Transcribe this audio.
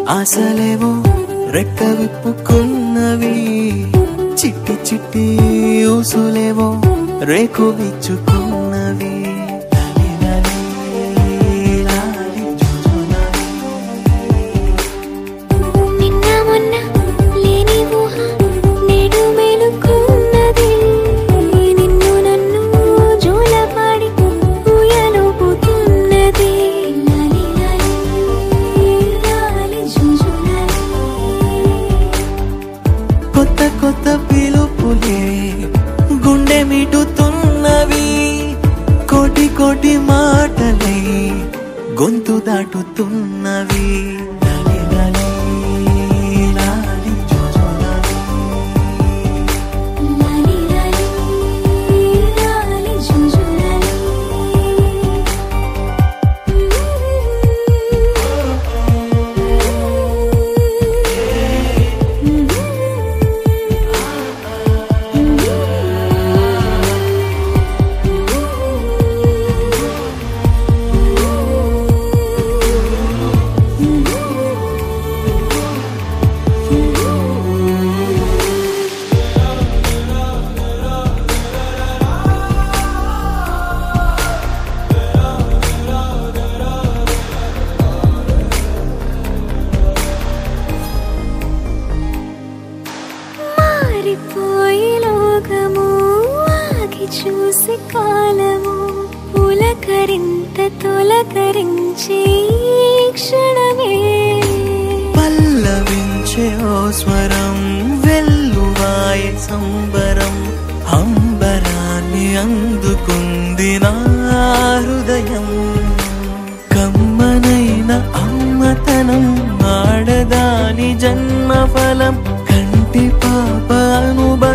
ఆశలేవో రెక్క విప్పుకున్నవి చిట్టి చిట్టి ఊసులేవో రేకు విచ్చుకున్నవి లాలి లాలి జుజులాలి. నిన్న మొన్న లేని ఊహ నేడు మేలుకున్నది నిన్ను నన్ను జోలపాడి ఊయలుపుతున్నది లాలి లాలి లాలి జుజులాలి కొత్త కొత్త పిలుపులే గుండె మిటుతున్నవి కోటి కోటి మాటలై గొంతు దాటుతున్నవి లాలి లాలి లాలి జుజులాలి. లాలి లాలి లాలి జుజులాలి మారిపోయి లోకము ఆగి చూసి కాలము పులకరింత తొలకరించి ఈ క్షణమే పల్లవించే ఓ స్వరం వెల్లువాయ సంబరం అంబరాన్ని అందుకుంది నా హృదయం కమ్మనైన అమ్మతనం ఆడదాని జన్మఫలం కంటి పాప అనుభవం